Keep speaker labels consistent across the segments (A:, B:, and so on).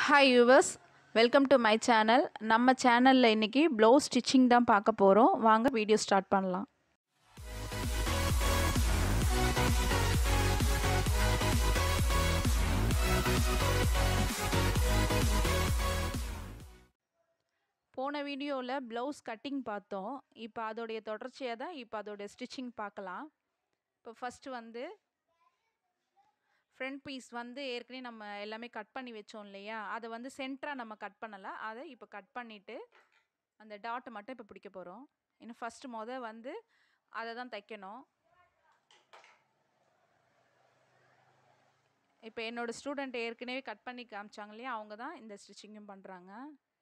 A: hi yours welcome to my channel நம்ம சேனலில் இன்றைக்கி ப்ளவுஸ் ஸ்டிச்சிங் தான் பார்க்க போகிறோம் வாங்க வீடியோ ஸ்டார்ட் பண்ணலாம் போன வீடியோவில் ப்ளவுஸ் கட்டிங் பார்த்தோம் இப்போ அதோடைய தொடர்ச்சியாக தான் இப்போ அதோடைய ஸ்டிச்சிங் பார்க்கலாம் இப்போ ஃபஸ்ட்டு வந்து ஃப்ரண்ட் பீஸ் வந்து ஏற்கனவே நம்ம எல்லாமே கட் பண்ணி வச்சோம் இல்லையா அதை வந்து சென்டராக நம்ம கட் பண்ணலை அதை இப்போ கட் பண்ணிவிட்டு அந்த டாட்டை மட்டும் இப்போ பிடிக்க போகிறோம் இன்னும் ஃபஸ்ட்டு மொதல் வந்து அதை தான் தைக்கணும் இப்போ என்னோடய ஸ்டூடெண்ட் ஏற்கனவே கட் பண்ணி காமிச்சாங்க இல்லையா அவங்க தான் இந்த ஸ்டிச்சிங்கும் பண்ணுறாங்க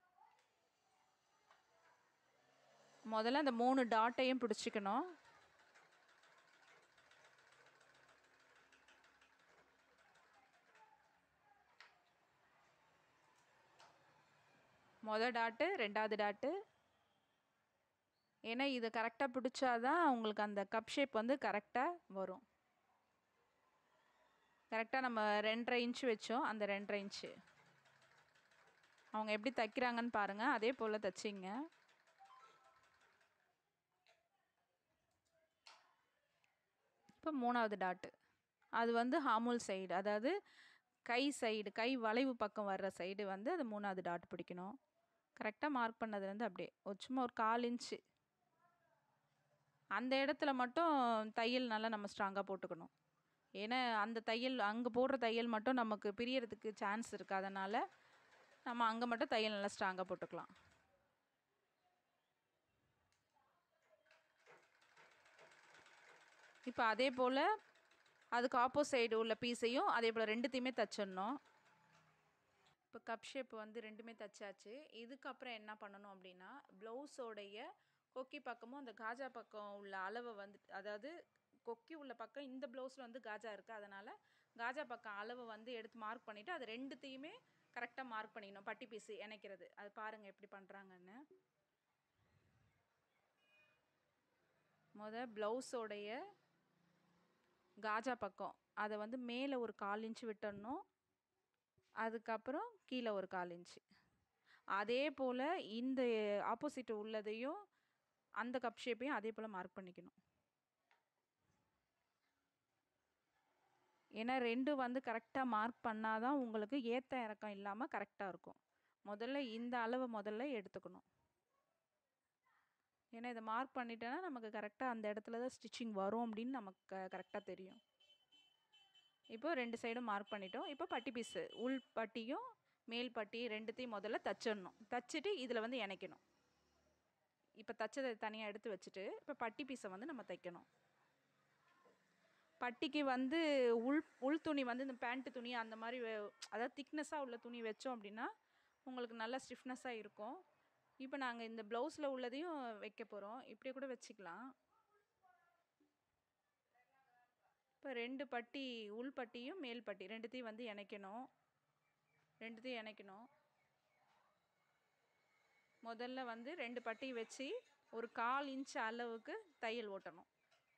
A: முதல்ல அந்த மூணு டாட்டையும் பிடிச்சிக்கணும் மொதல் டாட்டு ரெண்டாவது டாட்டு ஏன்னா இதை கரெக்டாக பிடிச்சாதான் உங்களுக்கு அந்த கப் ஷேப் வந்து கரெக்டாக வரும் கரெக்டாக நம்ம ரெண்டரை இன்ச்சு வச்சோம் அந்த ரெண்டரை இன்ச்சு அவங்க எப்படி தைக்கிறாங்கன்னு பாருங்கள் அதே போல் தைச்சிங்க இப்போ மூணாவது டாட்டு அது வந்து ஹாமூல் சைடு அதாவது கை சைடு கை வளைவு பக்கம் வர்ற சைடு வந்து அது மூணாவது டாட் பிடிக்கணும் கரெக்டாக மார்க் பண்ணது வந்து அப்படியே ஒரு சும்மா ஒரு கால் இன்ச்சு அந்த இடத்துல மட்டும் தையல் நல்லா நம்ம ஸ்ட்ராங்காக போட்டுக்கணும் ஏன்னா அந்த தையல் அங்கே போடுற தையல் மட்டும் நமக்கு பிரியறதுக்கு சான்ஸ் இருக்குது அதனால் நம்ம அங்கே மட்டும் தையல் நல்லா ஸ்ட்ராங்காக போட்டுக்கலாம் இப்போ அதே போல் அதுக்கு ஆப்போசைடு உள்ள பீஸையும் அதே போல் ரெண்டுத்தையுமே தச்சிடணும் இப்போ கப் ஷேப் வந்து ரெண்டுமே தச்சாச்சு இதுக்கப்புறம் என்ன பண்ணணும் அப்படின்னா ப்ளவுஸோடைய கொக்கி பக்கமும் அந்த காஜா பக்கம் உள்ள அளவை வந்து அதாவது கொக்கி உள்ள பக்கம் இந்த ப்ளவுஸில் வந்து காஜா இருக்குது அதனால் காஜா பக்கம் அளவை வந்து எடுத்து மார்க் பண்ணிவிட்டு அது ரெண்டுத்தையுமே கரெக்டாக மார்க் பண்ணிக்கணும் பட்டி பீஸு இணைக்கிறது அது பாருங்கள் எப்படி பண்ணுறாங்கன்னு முத ப்ளவுஸோடைய காஜா பக்கம் அதை வந்து மேலே ஒரு கால் இன்ச்சு விட்டுடணும் அதுக்கப்புறம் கீழே ஒரு கால் இன்ச்சு அதே போல் இந்த ஆப்போசிட் உள்ளதையும் அந்த கப் ஷேப்பையும் அதே போல் மார்க் பண்ணிக்கணும் ஏன்னா ரெண்டும் வந்து கரெக்டாக மார்க் பண்ணால் தான் உங்களுக்கு ஏற்ற இறக்கம் இல்லாமல் கரெக்டாக இருக்கும் முதல்ல இந்த அளவை முதல்ல எடுத்துக்கணும் ஏன்னா இதை மார்க் பண்ணிட்டேன்னா நமக்கு கரெக்டாக அந்த இடத்துல தான் ஸ்டிச்சிங் வரும் அப்படின்னு நமக்கு கரெக்டாக தெரியும் இப்போ ரெண்டு சைடும் மார்க் பண்ணிட்டோம் இப்போ பட்டி பீஸு உள் பட்டியும் மேல் பட்டி ரெண்டுத்தையும் முதல்ல தச்சிடணும் தச்சுட்டு இதில் வந்து இணைக்கணும் இப்போ தச்சதை தனியாக எடுத்து வச்சுட்டு இப்போ பட்டி பீஸை வந்து நம்ம தைக்கணும் பட்டிக்கு வந்து உள் உள் துணி வந்து இந்த பேண்ட்டு துணி அந்த மாதிரி அதாவது திக்னஸாக உள்ள துணி வச்சோம் அப்படின்னா உங்களுக்கு நல்லா ஸ்டிஃப்னஸாக இருக்கும் இப்போ நாங்கள் இந்த ப்ளவுஸில் உள்ளதையும் வைக்க போகிறோம் இப்படியே கூட வச்சுக்கலாம் இப்போ ரெண்டு பட்டி உள் பட்டியும் மேல் பட்டி ரெண்டுத்தையும் வந்து இணைக்கணும் ரெண்டுத்தையும் இணைக்கணும் முதல்ல வந்து ரெண்டு பட்டி வச்சு ஒரு கால் இன்ச் அளவுக்கு தையல் ஓட்டணும்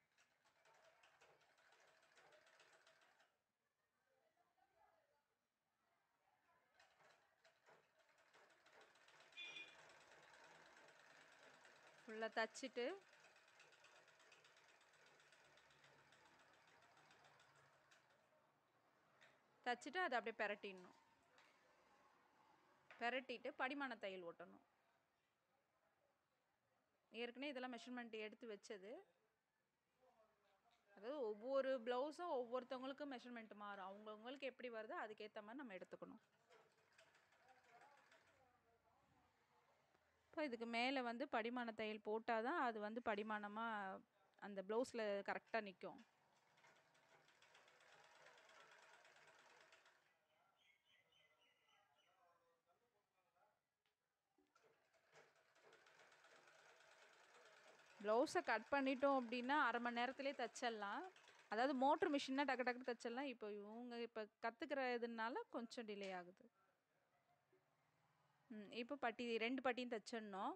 A: ஃபுல்லாக தச்சுட்டு தச்சுட்டு அதை அப்படியே பெரட்டிடணும் பெரட்டிட்டு படிமான தையல் ஓட்டணும் ஏற்கனவே இதெல்லாம் மெஷர்மெண்ட் எடுத்து வச்சது அதாவது ஒவ்வொரு ப்ளவுஸும் ஒவ்வொருத்தவங்களுக்கும் மெஷர்மெண்ட் மாறும் அவங்கவுங்களுக்கு எப்படி வருதோ அதுக்கேற்ற மாதிரி நம்ம எடுத்துக்கணும் இப்போ இதுக்கு மேலே வந்து படிமான தையல் போட்டால் தான் அது வந்து படிமானமாக அந்த ப்ளவுஸில் கரெக்டாக நிற்கும் ப்ளவுஸை கட் பண்ணிட்டோம் அப்படின்னா அரை மணி நேரத்துலேயே தைச்சிடலாம் அதாவது மோட்ரு மிஷின்னா டக்கு டக்கு தைச்சிடலாம் இப்போ இவங்க இப்போ கற்றுக்கிற இதுனால கொஞ்சம் டிலே ஆகுது ம் இப்போ பட்டி ரெண்டு பட்டியும் தைச்சிடணும்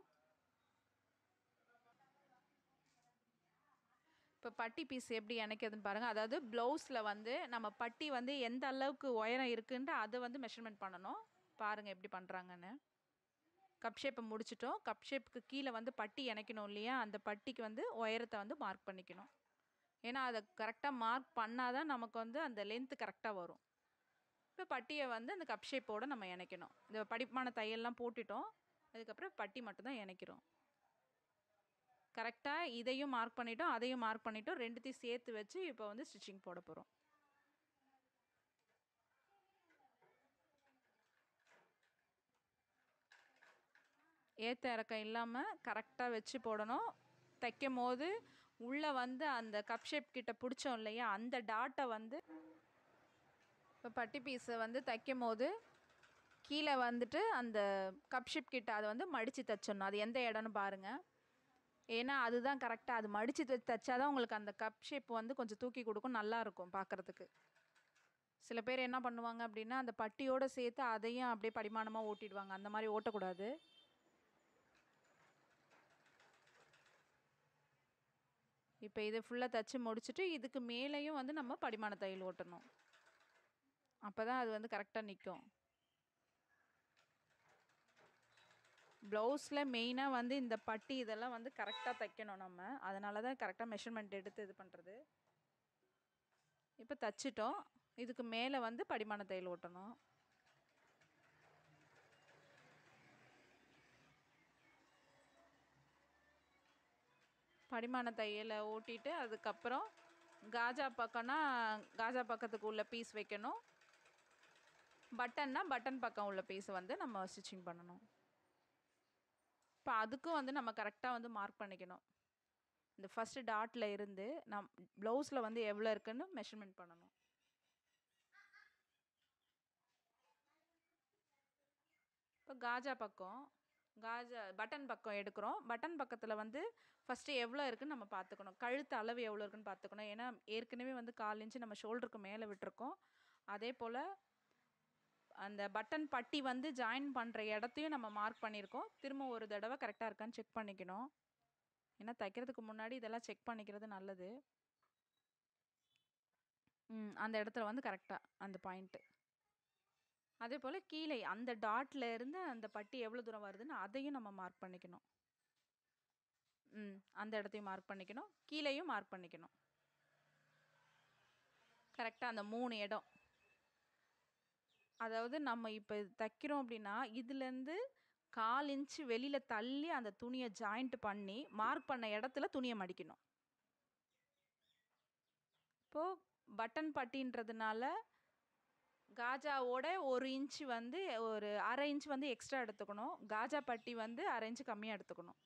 A: இப்போ பட்டி பீஸ் எப்படி இணைக்கிறதுன்னு பாருங்கள் அதாவது ப்ளவுஸில் வந்து நம்ம பட்டி வந்து எந்த அளவுக்கு உயரம் இருக்குன்ட்டு அதை வந்து மெஷர்மெண்ட் பண்ணணும் பாருங்கள் எப்படி பண்ணுறாங்கன்னு கப் ஷேப்பை முடிச்சிட்டோம் கப் ஷேப்புக்கு கீழே வந்து பட்டி இணைக்கணும் இல்லையா அந்த பட்டிக்கு வந்து உயரத்தை வந்து மார்க் பண்ணிக்கணும் ஏன்னா அதை கரெக்டாக மார்க் பண்ணால் தான் நமக்கு வந்து அந்த லென்த்து கரெக்டாக வரும் இப்போ பட்டியை வந்து அந்த கப் ஷேப்போடு நம்ம இணைக்கணும் இந்த படிப்பான தையல்லாம் போட்டுட்டோம் அதுக்கப்புறம் பட்டி மட்டும் தான் இணைக்கிறோம் கரெக்டாக இதையும் மார்க் பண்ணிட்டோம் அதையும் மார்க் பண்ணிட்டோம் ரெண்டுத்தையும் சேர்த்து வச்சு இப்போ வந்து ஸ்டிச்சிங் போட போகிறோம் ஏற்ற இறக்கம் இல்லாமல் கரெக்டாக வச்சு போடணும் தைக்கும் போது உள்ளே வந்து அந்த கப் ஷேப் கிட்ட பிடிச்சோம் இல்லையா அந்த டாட்டை வந்து இப்போ பட்டி பீஸை வந்து தைக்கும் போது கீழே வந்துட்டு அந்த கப் ஷேப் கிட்ட அதை வந்து மடித்து தைச்சிடணும் அது எந்த இடம்னு பாருங்கள் ஏன்னா அதுதான் கரெக்டாக அது மடித்து தை தைச்சாதான் உங்களுக்கு அந்த கப் ஷேப் வந்து கொஞ்சம் தூக்கி கொடுக்கும் நல்லாயிருக்கும் பார்க்குறதுக்கு சில பேர் என்ன பண்ணுவாங்க அப்படின்னா அந்த பட்டியோடு சேர்த்து அதையும் அப்படியே படிமானமாக ஓட்டிடுவாங்க அந்த மாதிரி ஓட்டக்கூடாது இப்போ இது ஃபுல்லாக தைச்சி முடிச்சுட்டு இதுக்கு மேலேயும் வந்து நம்ம படிமான தையல் ஓட்டணும் அப்போ தான் அது வந்து கரெக்டாக நிற்கும் ப்ளவுஸில் மெயினாக வந்து இந்த பட்டி இதெல்லாம் வந்து கரெக்டாக தைக்கணும் நம்ம அதனால தான் கரெக்டாக மெஷர்மெண்ட் எடுத்து இது பண்ணுறது இப்போ தைச்சிட்டோம் இதுக்கு மேலே வந்து படிமான தையல் ஓட்டணும் படிமான தையலை ஓட்டிட்டு அதுக்கப்புறம் காஜா பக்கம்னா காஜா பக்கத்துக்கு உள்ள பீஸ் வைக்கணும் பட்டன்னா பட்டன் பக்கம் உள்ள பீஸை வந்து நம்ம ஸ்டிச்சிங் பண்ணணும் இப்போ அதுக்கும் வந்து நம்ம கரெக்டாக வந்து மார்க் பண்ணிக்கணும் இந்த ஃபஸ்ட்டு டாட்டில் இருந்து நம் ப்ளவுஸில் வந்து எவ்வளோ இருக்குன்னு மெஷர்மெண்ட் பண்ணணும் இப்போ காஜா பக்கம் காஜா பட்டன் பக்கம் எடுக்கிறோம் பட்டன் பக்கத்தில் வந்து ஃபஸ்ட்டு எவ்வளோ இருக்குன்னு நம்ம பார்த்துக்கணும் கழுத்து அளவு எவ்வளோ இருக்குன்னு பார்த்துக்கணும் ஏன்னா ஏற்கனவே வந்து கால் இன்ச்சு நம்ம ஷோல்டருக்கு மேலே விட்டுருக்கோம் அதே போல் அந்த பட்டன் பட்டி வந்து ஜாயின் பண்ணுற இடத்தையும் நம்ம மார்க் பண்ணியிருக்கோம் திரும்ப ஒரு தடவை கரெக்டாக இருக்கான்னு செக் பண்ணிக்கணும் ஏன்னா தைக்கிறதுக்கு முன்னாடி இதெல்லாம் செக் பண்ணிக்கிறது நல்லது ம் அந்த இடத்துல வந்து கரெக்டாக அந்த பாயிண்ட்டு அதே போல் கீழே அந்த டாட்ல இருந்து அந்த பட்டி எவ்வளோ தூரம் வருதுன்னு அதையும் நம்ம மார்க் பண்ணிக்கணும் ம் அந்த இடத்தையும் மார்க் பண்ணிக்கணும் கீழேயும் மார்க் பண்ணிக்கணும் கரெக்டாக அந்த மூணு இடம் அதாவது நம்ம இப்போ தைக்கிறோம் அப்படின்னா இதுலேருந்து கால் இன்ச்சு வெளியில் தள்ளி அந்த துணியை ஜாயிண்ட் பண்ணி மார்க் பண்ண இடத்துல துணியை மடிக்கணும் இப்போது பட்டன் பட்டின்றதுனால காஜாவோட ஒரு இன்ச்சு வந்து ஒரு அரை இன்ச் வந்து எக்ஸ்ட்ரா எடுத்துக்கணும் காஜா பட்டி வந்து அரை இன்ச்சு கம்மியாக எடுத்துக்கணும்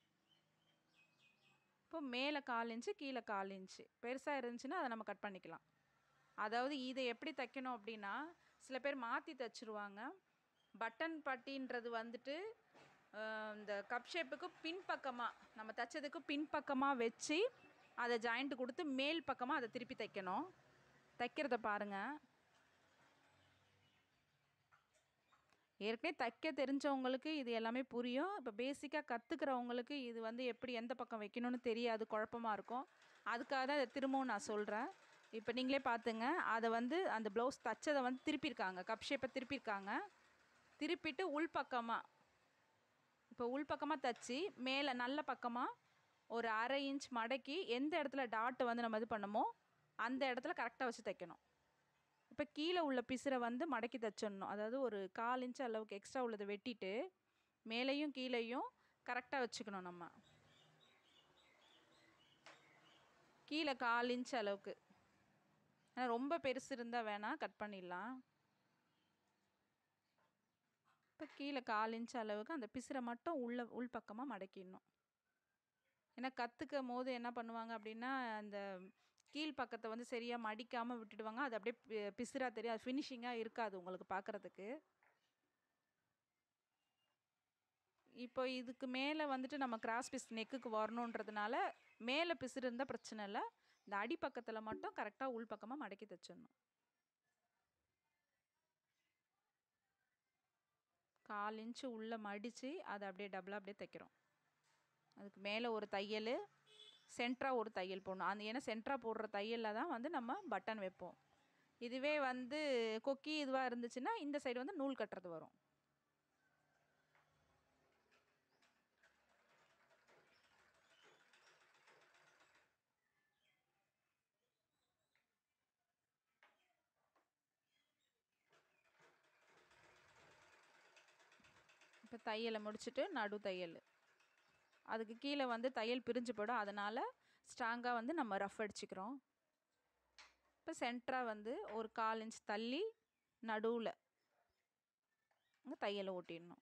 A: இப்போ மேலே கால் இன்ச்சு கீழே கால் இன்ச்சு பெருசாக இருந்துச்சுன்னா அதை நம்ம கட் பண்ணிக்கலாம் அதாவது இதை எப்படி தைக்கணும் அப்படின்னா சில பேர் மாற்றி தைச்சிருவாங்க பட்டன் பட்டின்றது வந்துட்டு இந்த கப் ஷேப்புக்கு பின்பக்கமாக நம்ம தைச்சதுக்கு பின்பக்கமாக வச்சு அதை ஜாயிண்ட் கொடுத்து மேல் பக்கமாக அதை திருப்பி தைக்கணும் தைக்கிறத பாருங்கள் ஏற்கனவே தைக்க தெரிஞ்சவங்களுக்கு இது எல்லாமே புரியும் இப்போ பேசிக்காக கற்றுக்கிறவங்களுக்கு இது வந்து எப்படி எந்த பக்கம் வைக்கணும்னு தெரியாது குழப்பமாக இருக்கும் அதுக்காக தான் இதை திரும்பவும் நான் சொல்கிறேன் இப்போ நீங்களே பார்த்துங்க அதை வந்து அந்த ப்ளவுஸ் தைச்சதை வந்து திருப்பியிருக்காங்க கப் ஷேப்பை திருப்பியிருக்காங்க திருப்பிட்டு உள் பக்கமாக இப்போ உள் பக்கமாக தைச்சி மேலே நல்ல பக்கமாக ஒரு அரை இன்ச் மடக்கி எந்த இடத்துல டாட்டை வந்து நம்ம இது பண்ணுமோ அந்த இடத்துல கரெக்டாக வச்சு தைக்கணும் இப்போ கீழே உள்ள பிசுரை வந்து மடக்கி தைச்சிடணும் அதாவது ஒரு கால் இன்ச் அளவுக்கு எக்ஸ்ட்ரா உள்ளதை வெட்டிட்டு மேலேயும் கீழேயும் கரெக்டாக வச்சுக்கணும் நம்ம கீழே கால் இன்ச் அளவுக்கு ஆனால் ரொம்ப பெருசு இருந்தால் வேணால் கட் பண்ணிடலாம் இப்போ கீழே கால் இன்ச் அளவுக்கு அந்த பிசுரை மட்டும் உள்ள உள் பக்கமாக மடக்கிடணும் ஏன்னா கற்றுக்கும் போது என்ன பண்ணுவாங்க அப்படின்னா அந்த கீழ் பக்கத்தை வந்து சரியாக மடிக்காமல் விட்டுடுவாங்க அது அப்படியே பிசுறாக தெரியும் அது ஃபினிஷிங்காக இருக்காது உங்களுக்கு பார்க்குறதுக்கு இப்போ இதுக்கு மேலே வந்துட்டு நம்ம கிராஸ் பீஸ் நெக்குக்கு வரணுன்றதுனால மேலே பிசுறு இருந்தால் பிரச்சனை இல்லை இந்த அடிப்பக்கத்தில் மட்டும் கரெக்டாக உள் பக்கமாக மடக்கி தைச்சிடணும் கால் இன்ச்சு உள்ளே மடித்து அதை அப்படியே டபுளாக அப்படியே தைக்கிறோம் அதுக்கு மேலே ஒரு தையல் சென்ட்ராக ஒரு தையல் போடணும் அந்த ஏன்னா சென்ட்ராக போடுற தையலில் தான் வந்து நம்ம பட்டன் வைப்போம் இதுவே வந்து கொக்கி இதுவாக இருந்துச்சுன்னா இந்த சைடு வந்து நூல் கட்டுறது வரும் இப்போ தையலை முடிச்சுட்டு நடு தையல் அதுக்கு கீழே வந்து தையல் பிரிஞ்சு போயிடும் அதனால் ஸ்ட்ராங்காக வந்து நம்ம ரஃப் அடிச்சுக்கிறோம் இப்போ சென்டராக வந்து ஒரு கால் இன்ச் தள்ளி நடுவில் அங்கே தையலை ஓட்டிடணும்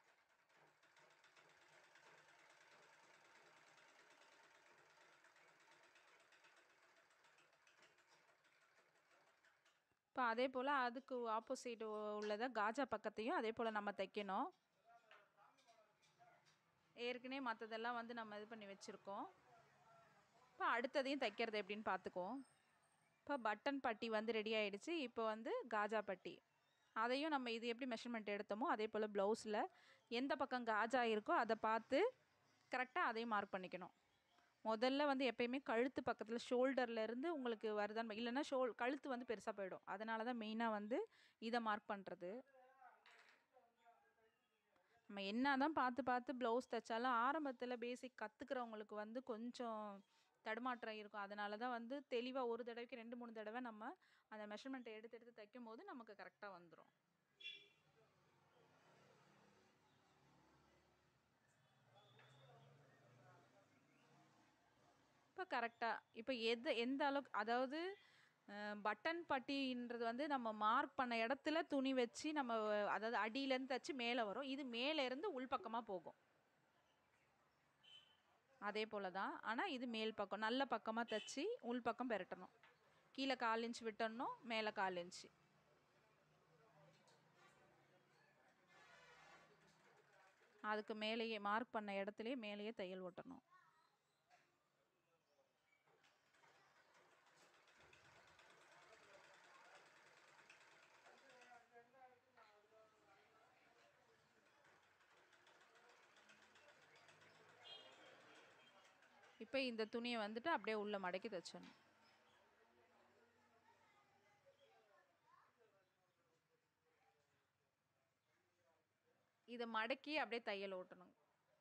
A: இப்போ அதே போல் அதுக்கு ஆப்போசிட் உள்ளதை காஜா பக்கத்தையும் அதே போல் நம்ம தைக்கணும் ஏற்கனவே மற்றதெல்லாம் வந்து நம்ம இது பண்ணி வச்சுருக்கோம் இப்போ அடுத்ததையும் தைக்கிறது எப்படின்னு பார்த்துக்குவோம் இப்போ பட்டன் பட்டி வந்து ரெடி ஆகிடுச்சு இப்போ வந்து காஜா பட்டி அதையும் நம்ம இது எப்படி மெஷர்மெண்ட் எடுத்தோமோ அதே போல் ப்ளவுஸில் எந்த பக்கம் காஜா இருக்கோ அதை பார்த்து கரெக்டாக அதையும் மார்க் பண்ணிக்கணும் முதல்ல வந்து எப்பயுமே கழுத்து பக்கத்தில் ஷோல்டர்லேருந்து உங்களுக்கு வருதான்னு இல்லைன்னா ஷோல் கழுத்து வந்து பெருசாக போயிடும் அதனால தான் மெயினாக வந்து இதை மார்க் பண்ணுறது நம்ம என்ன தான் பார்த்து பார்த்து ப்ளவுஸ் தைச்சாலும் ஆரம்பத்தில் பேசிக் கற்றுக்கிறவங்களுக்கு வந்து கொஞ்சம் தடுமாற்றம் இருக்கும் அதனால தான் வந்து தெளிவாக ஒரு தடவைக்கு ரெண்டு மூணு தடவை நம்ம அந்த மெஷர்மெண்ட்டை எடுத்து எடுத்து தைக்கும் போது நமக்கு கரெக்டாக வந்துடும் இப்போ கரெக்டாக இப்போ எது எந்த அளவுக்கு அதாவது பட்டன் பட்டின்றது வந்து நம்ம மார்க் பண்ண இடத்துல துணி வச்சு நம்ம அதாவது அடியிலேருந்து தைச்சி மேலே வரும் இது மேலேருந்து உள்பக்கமாக போகும் அதே போல் தான் ஆனால் இது மேல் பக்கம் நல்ல பக்கமாக தைச்சி உள் பக்கம் பெரட்டணும் கீழே கால் இன்ச் விட்டணும் மேலே கால் இன்ச்சு அதுக்கு மேலேயே மார்க் பண்ண இடத்துலையே மேலேயே தையல் ஓட்டணும் இப்போ இந்த துணியை வந்துட்டு அப்படியே உள்ளே மடக்கி தைச்சிடணும் இதை மடக்கி அப்படியே தையல் ஓட்டணும்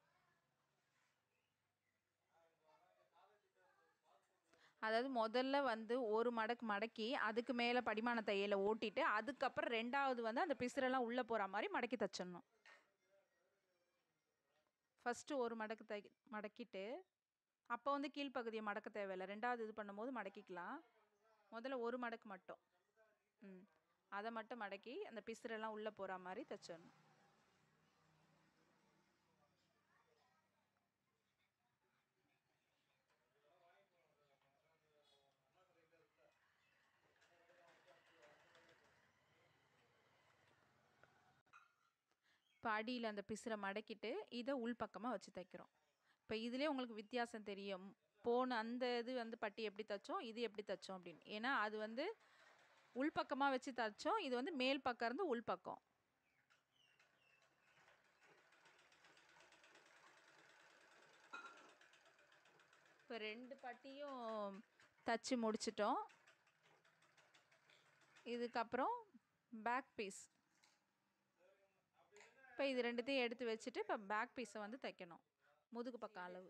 A: அதாவது முதல்ல வந்து ஒரு மடக்கு மடக்கி அதுக்கு மேலே படிமான தையலை ஓட்டிட்டு அதுக்கப்புறம் ரெண்டாவது வந்து அந்த பிசுரெல்லாம் உள்ளே போகிற மாதிரி மடக்கி தைச்சிடணும் ஃபஸ்ட்டு ஒரு மடக்கு தை மடக்கிட்டு அப்போ வந்து கீழ்ப்பகுதியை மடக்க தேவையில்லை ரெண்டாவது இது பண்ணும்போது மடக்கிக்கலாம் முதல்ல ஒரு மடக்கு மட்டும் ம் அதை மட்டும் மடக்கி அந்த பிசுரெல்லாம் உள்ளே போகிற மாதிரி தைச்சிடணும் இப்போ அடியில் அந்த பிசுரை மடக்கிட்டு இதை உள் பக்கமாக வச்சு தைக்கிறோம் இப்போ இதுலேயே உங்களுக்கு வித்தியாசம் தெரியும் போன அந்த இது வந்து பட்டி எப்படி தைச்சோம் இது எப்படி தைச்சோம் அப்படின்னு ஏன்னா அது வந்து உள்பக்கமாக வச்சு தைச்சோம் இது வந்து மேல் பக்கம் இருந்து உள்பக்கம் இப்போ ரெண்டு பட்டியும் தச்சு முடிச்சிட்டோம் இதுக்கப்புறம் பேக் பீஸ் இப்போ இது ரெண்டுத்தையும் எடுத்து வச்சுட்டு இப்போ பேக் பீஸை வந்து தைக்கணும் முதுகு பக்கம் அளவு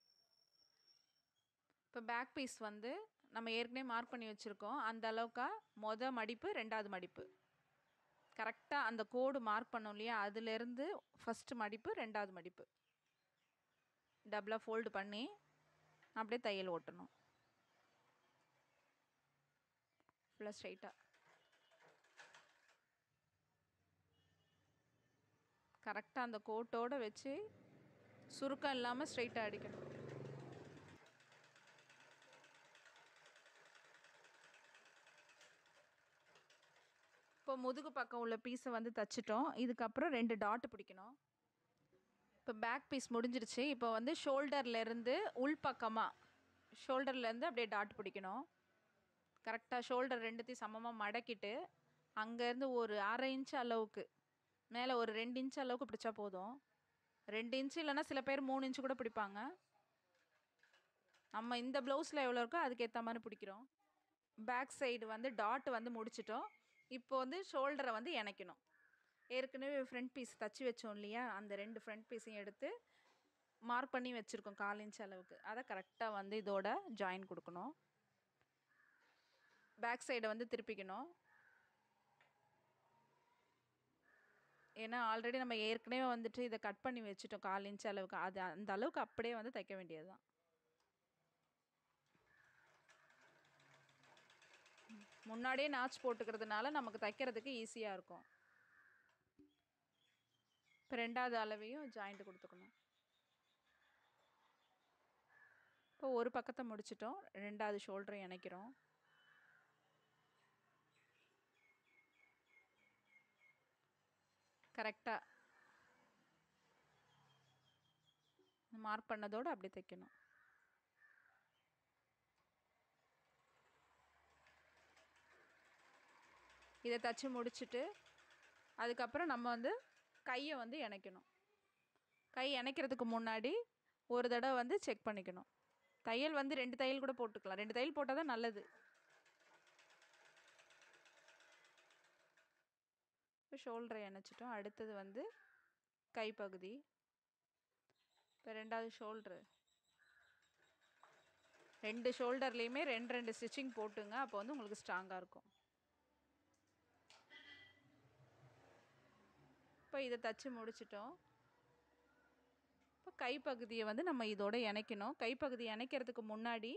A: இப்போ பேக் பீஸ் வந்து நம்ம ஏற்கனவே மார்க் பண்ணி வச்சுருக்கோம் அந்த அளவுக்கா மொதல் மடிப்பு ரெண்டாவது மடிப்பு கரெக்டாக அந்த கோடு மார்க் பண்ணோம் இல்லையா அதுலேருந்து ஃபஸ்ட்டு மடிப்பு ரெண்டாவது மடிப்பு டபுளாக ஃபோல்டு பண்ணி அப்படியே தையல் ஓட்டணும் ஃபுல்லாக ஸ்ட்ரைட்டாக கரெக்டாக அந்த கோட்டோடு வச்சு சுருக்கம் இல்லாமல் ஸ்ட்ரைட்டாக அடிக்கணும் இப்போ முதுகு பக்கம் உள்ள பீஸை வந்து தச்சிட்டோம் இதுக்கப்புறம் ரெண்டு டாட் பிடிக்கணும் இப்போ பேக் பீஸ் முடிஞ்சிருச்சு இப்போ வந்து ஷோல்டர்லேருந்து உள்பக்கமாக ஷோல்டர்லேருந்து அப்படியே டாட் பிடிக்கணும் கரெக்டாக ஷோல்டர் ரெண்டுத்தையும் சமமாக மடக்கிட்டு அங்கேருந்து ஒரு அரை இன்ச் அளவுக்கு மேலே ஒரு ரெண்டு இன்ச் அளவுக்கு பிடிச்சா போதும் ரெண்டு இன்ச்சு இல்லைன்னா சில பேர் மூணு இன்ச்சு கூட பிடிப்பாங்க நம்ம இந்த ப்ளவுஸில் எவ்வளோ இருக்கோ அதுக்கேற்ற மாதிரி பிடிக்கிறோம் பேக் சைடு வந்து டாட் வந்து முடிச்சிட்டோம் இப்போ வந்து ஷோல்டரை வந்து இணைக்கணும் ஏற்கனவே ஃப்ரண்ட் பீஸ் தச்சு வச்சோம் இல்லையா அந்த ரெண்டு ஃப்ரண்ட் பீஸையும் எடுத்து மார்க் பண்ணி வச்சுருக்கோம் கால் இன்ச் அளவுக்கு அதை கரெக்டாக வந்து இதோட ஜாயின் கொடுக்கணும் பேக் சைடை வந்து திருப்பிக்கணும் ஏன்னா ஆல்ரெடி நம்ம ஏற்கனவே வந்துட்டு இதை கட் பண்ணி வச்சுட்டோம் கால் இன்ச் அளவுக்கு அது அந்த அளவுக்கு அப்படியே வந்து தைக்க வேண்டியது தான் முன்னாடியே நாச் போட்டுக்கிறதுனால நமக்கு தைக்கிறதுக்கு ஈஸியாக இருக்கும் இப்போ ரெண்டாவது அளவையும் ஜாயிண்ட் கொடுத்துக்கணும் இப்போ ஒரு பக்கத்தை முடிச்சிட்டோம் ரெண்டாவது ஷோல்டரை இணைக்கிறோம் கரெக்டாக மார்க் பண்ணதோடு அப்படி தைக்கணும் இதை தச்சு முடிச்சுட்டு அதுக்கப்புறம் நம்ம வந்து கையை வந்து இணைக்கணும் கை இணைக்கிறதுக்கு முன்னாடி ஒரு தடவை வந்து செக் பண்ணிக்கணும் தையல் வந்து ரெண்டு தையல் கூட போட்டுக்கலாம் ரெண்டு தையல் போட்டால் தான் நல்லது இப்போ ஷோல்டரை இணைச்சிட்டோம் அடுத்தது வந்து கைப்பகுதி இப்போ ரெண்டாவது ஷோல்ட்ரு ரெண்டு ஷோல்டர்லேயுமே ரெண்டு ரெண்டு ஸ்டிச்சிங் போட்டுங்க அப்போ வந்து உங்களுக்கு ஸ்ட்ராங்காக இருக்கும் இப்போ இதை தச்சு முடிச்சிட்டோம் இப்போ கைப்பகுதியை வந்து நம்ம இதோட இணைக்கணும் கைப்பகுதி இணைக்கிறதுக்கு முன்னாடி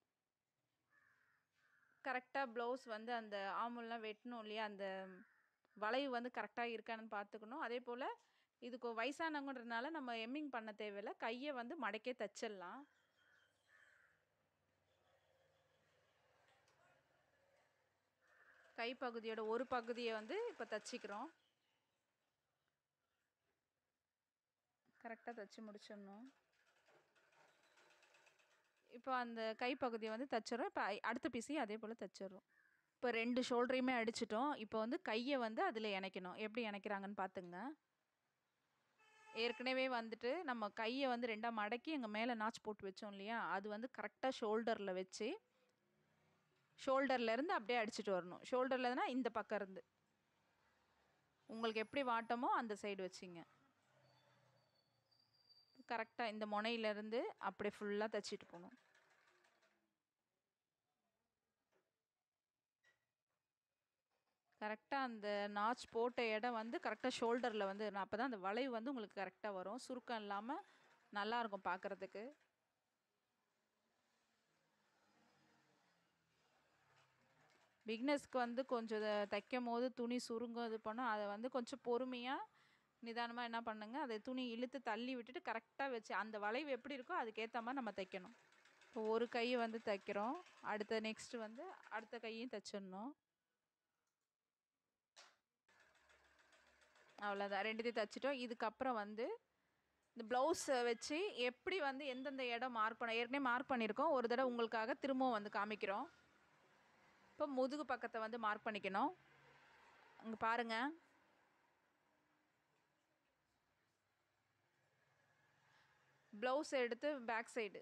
A: கரெக்டாக ப்ளவுஸ் வந்து அந்த ஆமுல்லாம் வெட்டணும் இல்லையா அந்த வளைவு வந்து கரெக்டாக இருக்கான்னு பார்த்துக்கணும் அதே போல் இதுக்கு வயசானவங்கன்றதுனால நம்ம எம்மிங் பண்ண தேவையில்லை கையை வந்து மடக்கே தச்சிடலாம் கைப்பகுதியோட ஒரு பகுதியை வந்து இப்போ தச்சிக்கிறோம் கரெக்டாக தச்சு முடிச்சிடணும் இப்போ அந்த கைப்பகுதியை வந்து தச்சிடறோம் இப்போ அடுத்த பீஸையும் அதே போல் தச்சிடுறோம் இப்போ ரெண்டு ஷோல்டரையுமே அடிச்சிட்டோம் இப்போ வந்து கையை வந்து அதில் இணைக்கணும் எப்படி இணைக்கிறாங்கன்னு பார்த்துங்க ஏற்கனவே வந்துட்டு நம்ம கையை வந்து ரெண்டாக மடக்கி எங்கள் மேலே நாச் போட்டு வச்சோம் இல்லையா அது வந்து கரெக்டாக ஷோல்டரில் வச்சு ஷோல்டர்லேருந்து அப்படியே அடிச்சுட்டு வரணும் ஷோல்டர்லனா இந்த பக்கம் இருந்து உங்களுக்கு எப்படி வாட்டமோ அந்த சைடு வச்சிங்க கரெக்டாக இந்த முனையிலேருந்து அப்படியே ஃபுல்லாக தைச்சிட்டு போகணும் கரெக்டாக அந்த நாச் போட்ட இடம் வந்து கரெக்டாக ஷோல்டரில் வந்து அப்போ தான் அந்த வளைவு வந்து உங்களுக்கு கரெக்டாக வரும் சுருக்கம் இல்லாமல் நல்லாயிருக்கும் பார்க்குறதுக்கு பிக்னஸ்க்கு வந்து கொஞ்சம் தைக்கும் போது துணி சுருங்கும் இது பண்ணோம் அதை வந்து கொஞ்சம் பொறுமையாக நிதானமாக என்ன பண்ணுங்க அதை துணி இழுத்து தள்ளி விட்டுட்டு கரெக்டாக வச்சு அந்த வளைவு எப்படி இருக்கோ அதுக்கேற்ற மாதிரி நம்ம தைக்கணும் இப்போ ஒரு கையை வந்து தைக்கிறோம் அடுத்த நெக்ஸ்ட்டு வந்து அடுத்த கையும் தைச்சிடணும் அவ்வளோதான் ரெண்டுத்தையும் தைச்சிட்டோம் இதுக்கப்புறம் வந்து இந்த ப்ளவுஸை வச்சு எப்படி வந்து எந்தெந்த இடம் மார்க் பண்ண ஏற்கனவே மார்க் பண்ணியிருக்கோம் ஒரு தடவை உங்களுக்காக திரும்பவும் வந்து காமிக்கிறோம் இப்போ முதுகு பக்கத்தை வந்து மார்க் பண்ணிக்கணும் இங்கே பாருங்கள் ப்ளவுஸ் எடுத்து பேக் சைடு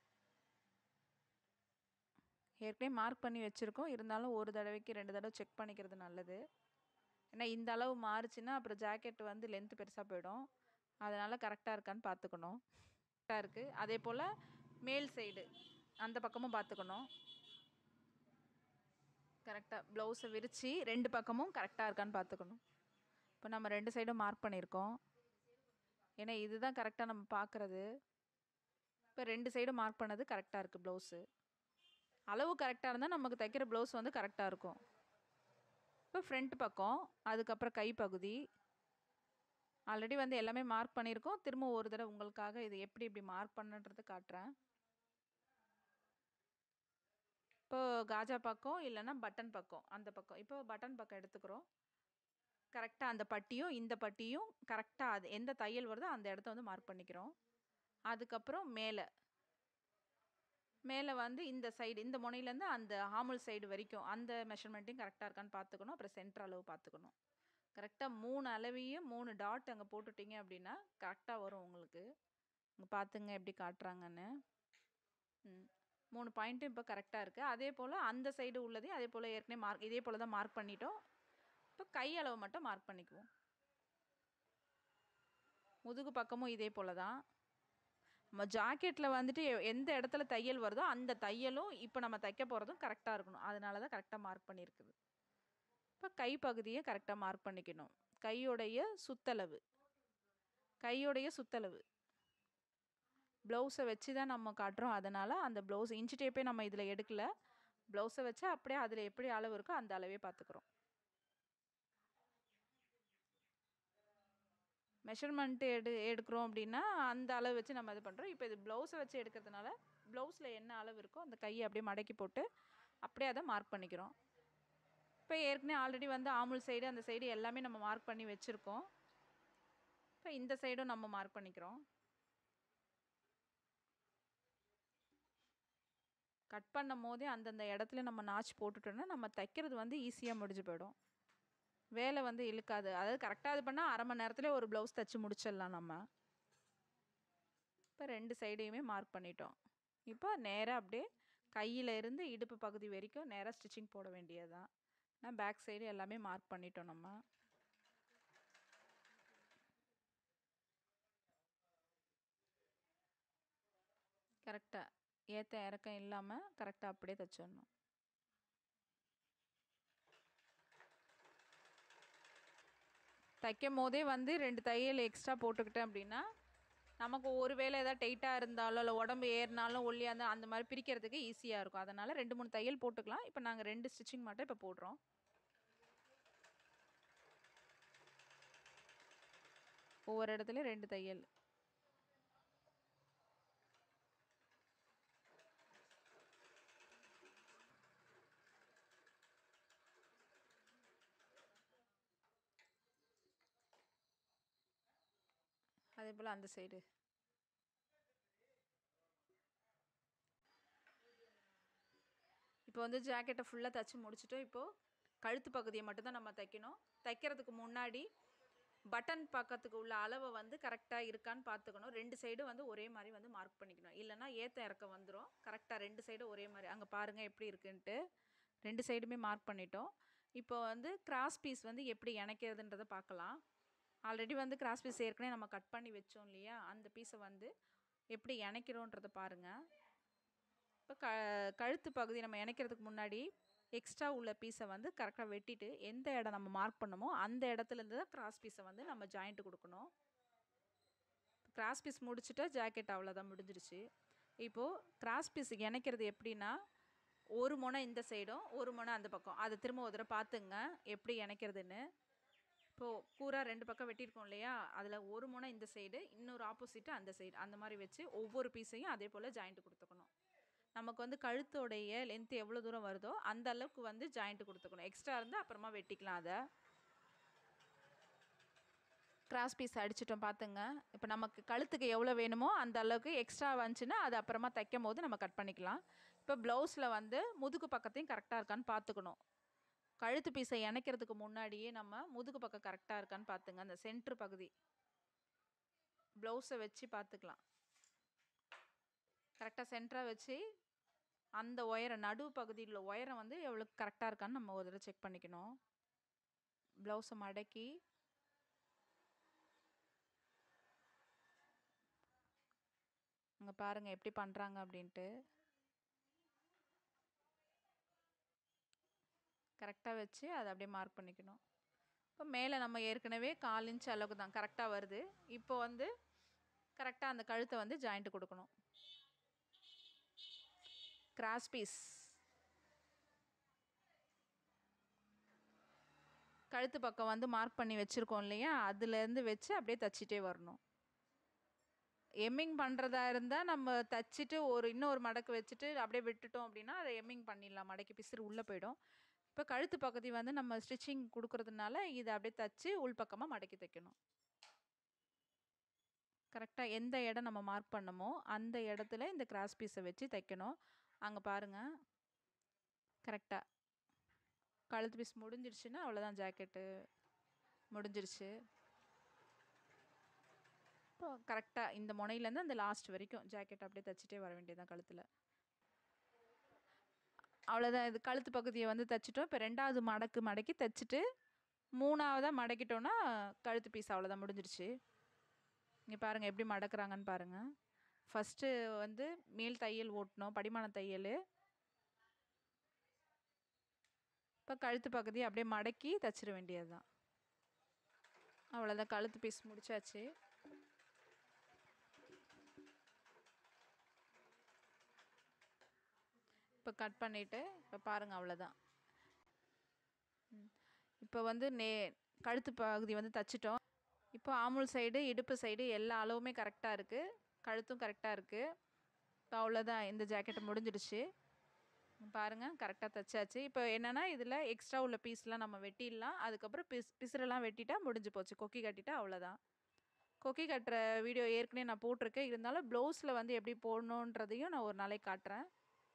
A: ஏற்கனவே மார்க் பண்ணி வச்சுருக்கோம் இருந்தாலும் ஒரு தடவைக்கு ரெண்டு தடவை செக் பண்ணிக்கிறது நல்லது ஏன்னா இந்த அளவு மாறுச்சுன்னா அப்புறம் ஜாக்கெட் வந்து லென்த்து பெருசாக போயிடும் அதனால் கரெக்டாக இருக்கான்னு பார்த்துக்கணும் கரெக்டாக இருக்குது அதே போல் மேல் சைடு அந்த பக்கமும் பார்த்துக்கணும் கரெக்டாக ப்ளவுஸை விரித்து ரெண்டு பக்கமும் கரெக்டாக இருக்கான்னு பார்த்துக்கணும் இப்போ நம்ம ரெண்டு சைடும் மார்க் பண்ணியிருக்கோம் ஏன்னா இதுதான் கரெக்டாக நம்ம பார்க்குறது இப்போ ரெண்டு சைடும் மார்க் பண்ணது கரெக்டாக இருக்குது ப்ளவுஸு அளவு கரெக்டாக இருந்தால் நமக்கு தைக்கிற ப்ளவுஸ் வந்து கரெக்டாக இருக்கும் இப்போ ஃப்ரண்ட் பக்கம் அதுக்கப்புறம் கை பகுதி ஆல்ரெடி வந்து எல்லாமே மார்க் பண்ணியிருக்கோம் திரும்ப ஒரு தடவை உங்களுக்காக இது எப்படி இப்படி மார்க் பண்ணுன்றது காட்டுறேன் இப்போ காஜா பக்கம் இல்லைன்னா பட்டன் பக்கம் அந்த பக்கம் இப்போ பட்டன் பக்கம் எடுத்துக்கிறோம் கரெக்டாக அந்த பட்டியும் இந்த பட்டியும் கரெக்டாக அது எந்த தையல் வருதோ அந்த இடத்த வந்து மார்க் பண்ணிக்கிறோம் அதுக்கப்புறம் மேலே மேலே வந்து இந்த சைடு இந்த முனையிலேருந்து அந்த ஹாமுல் சைடு வரைக்கும் அந்த மெஷர்மெண்ட்டையும் கரெக்டாக இருக்கான்னு பார்த்துக்கணும் அப்புறம் சென்டர் அளவு பார்த்துக்கணும் கரெக்டாக மூணு அளவையும் மூணு டாட் அங்கே போட்டுட்டீங்க அப்படின்னா கரெக்டாக வரும் உங்களுக்கு இங்கே பார்த்துங்க எப்படி காட்டுறாங்கன்னு ம் மூணு பாயிண்ட்டும் இப்போ கரெக்டாக இருக்குது அதே போல் அந்த சைடு உள்ளதையும் அதே போல் ஏற்கனவே மார்க் இதே போல் தான் மார்க் பண்ணிட்டோம் இப்போ கை அளவு மட்டும் மார்க் பண்ணிக்குவோம் முதுகு பக்கமும் இதே போல் தான் நம்ம ஜாக்கெட்டில் வந்துட்டு எ- எந்த இடத்துல தையல் வருதோ அந்த தையலும் இப்போ நம்ம தைக்க போகிறதும் கரெக்டாக இருக்கணும் அதனால தான் கரெக்டாக மார்க் பண்ணியிருக்குது இப்போ கை பகுதியை கரெக்டாக மார்க் பண்ணிக்கணும் கையோடைய சுத்தளவு கையோடைய சுத்தளவு ப்ளவுஸை வச்சு தான் நம்ம காட்டுறோம் அதனால் அந்த ப்ளவுஸ் இன்ச்சு டேப்பே நம்ம இதில் எடுக்கல ப்ளவுஸை வச்சு அப்படியே அதில் எப்படி அளவு இருக்கோ அந்த அளவே பார்த்துக்குறோம் மெஷர்மெண்ட்டு எடு எடுக்கிறோம் அப்படின்னா அந்த அளவு வச்சு நம்ம இது பண்ணுறோம் இப்போ இது ப்ளவுஸை வச்சு எடுக்கிறதுனால ப்ளவுஸில் என்ன அளவு இருக்கோ அந்த கையை அப்படியே மடக்கி போட்டு அப்படியே அதை மார்க் பண்ணிக்கிறோம் இப்போ ஏற்கனவே ஆல்ரெடி வந்து ஆமுல் சைடு அந்த சைடு எல்லாமே நம்ம மார்க் பண்ணி வச்சுருக்கோம் இப்போ இந்த சைடும் நம்ம மார்க் பண்ணிக்கிறோம் கட் பண்ணும் போதே அந்தந்த இடத்துல நம்ம நாச் போட்டுட்டோம்னா நம்ம தைக்கிறது வந்து ஈஸியாக முடிஞ்சு போயிடும் வேலை வந்து இழுக்காது அதாவது கரெக்டாக இது பண்ணால் அரை மணி நேரத்தில் ஒரு ப்ளவுஸ் தைச்சி முடிச்சிடலாம் நம்ம இப்போ ரெண்டு சைடையுமே மார்க் பண்ணிட்டோம் இப்போ நேராக அப்படியே கையில் இருந்து இடுப்பு பகுதி வரைக்கும் நேராக ஸ்டிச்சிங் போட வேண்டியது தான் நான் பேக் சைடு எல்லாமே மார்க் பண்ணிட்டோம் நம்ம கரெக்டாக ஏற்ற இறக்கம் இல்லாமல் கரெக்டாக அப்படியே தைச்சிடணும் தைக்கும் போதே வந்து ரெண்டு தையல் எக்ஸ்ட்ரா போட்டுக்கிட்டேன் அப்படின்னா நமக்கு ஒரு வேளை ஏதாவது டைட்டாக இருந்தாலும் இல்லை உடம்பு ஏறினாலும் ஒல்லியாக இருந்தால் அந்த மாதிரி பிரிக்கிறதுக்கு ஈஸியாக இருக்கும் அதனால் ரெண்டு மூணு தையல் போட்டுக்கலாம் இப்போ நாங்கள் ரெண்டு ஸ்டிச்சிங் மட்டும் இப்போ போடுறோம் ஒவ்வொரு இடத்துலையும் ரெண்டு தையல் அதே போல் அந்த சைடு இப்போ வந்து ஜாக்கெட்டை ஃபுல்லாக தைச்சி முடிச்சிட்டோம் இப்போது கழுத்து பகுதியை மட்டும்தான் நம்ம தைக்கணும் தைக்கிறதுக்கு முன்னாடி பட்டன் பக்கத்துக்கு உள்ள அளவை வந்து கரெக்டாக இருக்கான்னு பார்த்துக்கணும் ரெண்டு சைடும் வந்து ஒரே மாதிரி வந்து மார்க் பண்ணிக்கணும் இல்லைன்னா ஏற்ற இறக்கம் வந்துடும் கரெக்டாக ரெண்டு சைடும் ஒரே மாதிரி அங்கே பாருங்கள் எப்படி இருக்குன்ட்டு ரெண்டு சைடுமே மார்க் பண்ணிட்டோம் இப்போ வந்து கிராஸ் பீஸ் வந்து எப்படி இணைக்கிறதுன்றதை பார்க்கலாம் ஆல்ரெடி வந்து கிராஸ் பீஸ் ஏற்கனவே நம்ம கட் பண்ணி வச்சோம் இல்லையா அந்த பீஸை வந்து எப்படி இணைக்கிறோன்றதை பாருங்கள் இப்போ க கழுத்து பகுதி நம்ம இணைக்கிறதுக்கு முன்னாடி எக்ஸ்ட்ரா உள்ள பீஸை வந்து கரெக்டாக வெட்டிட்டு எந்த இடம் நம்ம மார்க் பண்ணமோ அந்த இடத்துலேருந்து தான் கிராஸ் பீஸை வந்து நம்ம ஜாயிண்ட்டு கொடுக்கணும் கிராஸ் பீஸ் முடிச்சுட்டா ஜாக்கெட் அவ்வளோதான் முடிஞ்சிருச்சு இப்போது கிராஸ் பீஸ் இணைக்கிறது எப்படின்னா ஒரு முனை இந்த சைடும் ஒரு முனை அந்த பக்கம் அதை திரும்ப ஒரு தடவை பார்த்துங்க எப்படி இணைக்கிறதுன்னு இப்போது கூரா ரெண்டு பக்கம் வெட்டியிருக்கோம் இல்லையா அதில் ஒரு முனை இந்த சைடு இன்னொரு ஆப்போசிட்டு அந்த சைடு அந்த மாதிரி வச்சு ஒவ்வொரு பீஸையும் அதே போல் ஜாயிண்ட் கொடுத்துக்கணும் நமக்கு வந்து கழுத்தோடைய லென்த் எவ்வளோ தூரம் வருதோ அந்த அளவுக்கு வந்து ஜாயிண்ட் கொடுத்துக்கணும் எக்ஸ்ட்ரா இருந்தால் அப்புறமா வெட்டிக்கலாம் அதை கிராஸ் பீஸ் அடிச்சிட்டோம் பார்த்துங்க இப்போ நமக்கு கழுத்துக்கு எவ்வளோ வேணுமோ அந்த அளவுக்கு எக்ஸ்ட்ரா வந்துச்சுன்னா அது அப்புறமா தைக்கும் போது நம்ம கட் பண்ணிக்கலாம் இப்போ ப்ளவுஸில் வந்து முதுகு பக்கத்தையும் கரெக்டாக இருக்கான்னு பார்த்துக்கணும் கழுத்து பீஸை இணைக்கிறதுக்கு முன்னாடியே நம்ம முதுகு பக்கம் கரெக்டாக இருக்கான்னு பார்த்துங்க அந்த சென்ட்ரு பகுதி ப்ளவுஸை வச்சு பார்த்துக்கலாம் கரெக்டாக சென்டராக வச்சு அந்த ஒயரம் நடு பகுதியில் உள்ள உயரம் வந்து எவ்வளோ கரெக்டாக இருக்கான்னு நம்ம ஒரு தடவை செக் பண்ணிக்கணும் ப்ளவுஸை மடக்கி அங்கே பாருங்கள் எப்படி பண்ணுறாங்க அப்படின்ட்டு கரெக்டாக வச்சு அதை அப்படியே மார்க் பண்ணிக்கணும் இப்போ மேலே நம்ம ஏற்கனவே கால் இன்ச் அளவுக்கு தான் கரெக்டாக வருது இப்போ வந்து கரெக்டாக அந்த கழுத்தை வந்து ஜாயிண்ட் கொடுக்கணும் கிராஸ் பீஸ் கழுத்து பக்கம் வந்து மார்க் பண்ணி வச்சுருக்கோம் இல்லையா அதுலேருந்து வச்சு அப்படியே தச்சிட்டே வரணும் எம்மிங் பண்ணுறதா இருந்தால் நம்ம தச்சுட்டு ஒரு இன்னொரு மடக்கு வச்சுட்டு அப்படியே விட்டுட்டோம் அப்படின்னா அதை எம்மிங் பண்ணிடலாம் மடக்கி பிசுறு உள்ளே போயிடும் இப்போ கழுத்து பகுதி வந்து நம்ம ஸ்டிச்சிங் கொடுக்கறதுனால இதை அப்படியே தச்சு உள்பக்கமாக மடக்கி தைக்கணும் கரெக்டாக எந்த இடம் நம்ம மார்க் பண்ணமோ அந்த இடத்துல இந்த கிராஸ் பீஸை வச்சு தைக்கணும் அங்கே பாருங்கள் கரெக்டாக கழுத்து பீஸ் முடிஞ்சிருச்சுன்னா அவ்வளோதான் ஜாக்கெட்டு முடிஞ்சிருச்சு இப்போ கரெக்டாக இந்த முனையிலேருந்து அந்த லாஸ்ட் வரைக்கும் ஜாக்கெட் அப்படியே தைச்சிட்டே வர வேண்டியதுதான் கழுத்தில் அவ்வளோதான் இது கழுத்து பகுதியை வந்து தைச்சிட்டோம் இப்போ ரெண்டாவது மடக்கு மடக்கி தைச்சிட்டு மூணாவதாக மடக்கிட்டோன்னா கழுத்து பீஸ் அவ்வளோதான் முடிஞ்சிருச்சு இங்கே பாருங்கள் எப்படி மடக்குறாங்கன்னு பாருங்கள் ஃபஸ்ட்டு வந்து மேல் தையல் ஓட்டணும் படிமான தையல் இப்போ கழுத்து பகுதி அப்படியே மடக்கி தைச்சிட வேண்டியது தான் அவ்வளோதான் கழுத்து பீஸ் முடிச்சாச்சு இப்போ கட் பண்ணிவிட்டு இப்போ பாருங்கள் அவ்வளோதான் இப்போ வந்து நே கழுத்து பகுதி வந்து தச்சிட்டோம் இப்போ ஆமுல் சைடு இடுப்பு சைடு எல்லா அளவுமே கரெக்டாக இருக்குது கழுத்தும் கரெக்டாக இருக்குது இப்போ அவ்வளோதான் இந்த ஜாக்கெட்டு முடிஞ்சிடுச்சு பாருங்கள் கரெக்டாக தைச்சாச்சு இப்போ என்னென்னா இதில் எக்ஸ்ட்ரா உள்ள பீஸ்லாம் நம்ம வெட்டிடலாம் அதுக்கப்புறம் பிஸ் பிசுரெல்லாம் வெட்டிட்டா முடிஞ்சு போச்சு கொக்கி கட்டிட்டா அவ்வளோதான் கொக்கி கட்டுற வீடியோ ஏற்கனவே நான் போட்டிருக்கேன் இருந்தாலும் ப்ளவுஸில் வந்து எப்படி போடணுன்றதையும் நான் ஒரு நாளைக்கு காட்டுறேன்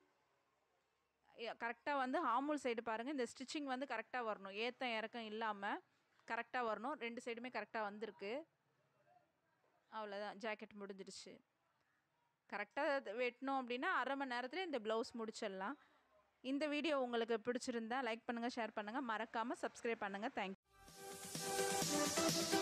A: கரெக்டாக வந்து ஹாமூல் சைடு பாருங்கள் இந்த ஸ்டிச்சிங் வந்து கரெக்டாக வரணும் ஏத்தம் இறக்கம் இல்லாமல் கரெக்டாக வரணும் ரெண்டு சைடுமே கரெக்டாக வந்திருக்கு அவ்வளோதான் ஜாக்கெட் முடிஞ்சிடுச்சு கரெக்டாக வெட்டணும் அப்படின்னா அரை மணி நேரத்தில் இந்த ப்ளவுஸ் முடிச்சிடலாம் இந்த வீடியோ உங்களுக்கு பிடிச்சிருந்தா லைக் பண்ணுங்கள் ஷேர் பண்ணுங்கள் மறக்காமல் சப்ஸ்கிரைப் பண்ணுங்கள் தேங்க்யூ